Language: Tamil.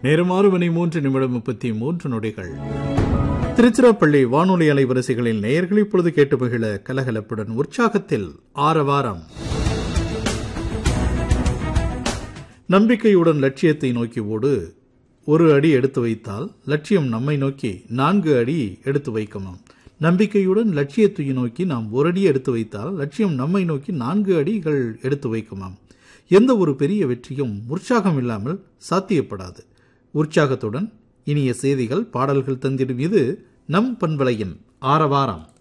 நேரம் ஆறு மணி மூன்று நிமிடம் முப்பத்தி மூன்று நொடிகள் திருச்சிராப்பள்ளி வானொலி அலைவரிசைகளில் நேயர்கள் இப்பொழுது கேட்டு மகிழ கலகலப்புடன் உற்சாகத்தில் ஆரவாரம் நம்பிக்கையுடன் லட்சியத்தை நோக்கி ஓடு ஒரு அடி எடுத்து வைத்தால் லட்சியம் நம்மை நோக்கி நான்கு அடி எடுத்து வைக்கணும் நம்பிக்கையுடன் லட்சியத்தை நோக்கி நாம் ஒரு அடி எடுத்து வைத்தால் லட்சியம் நம்மை நோக்கி நான்கு அடிகள் எடுத்து வைக்குமாம் எந்த ஒரு பெரிய வெற்றியும் உற்சாகம் இல்லாமல் சாத்தியப்படாது உற்சாகத்துடன் இனிய செய்திகள் பாடல்கள் தந்திடும் இது நம் பண்பலையின் ஆரவாரம்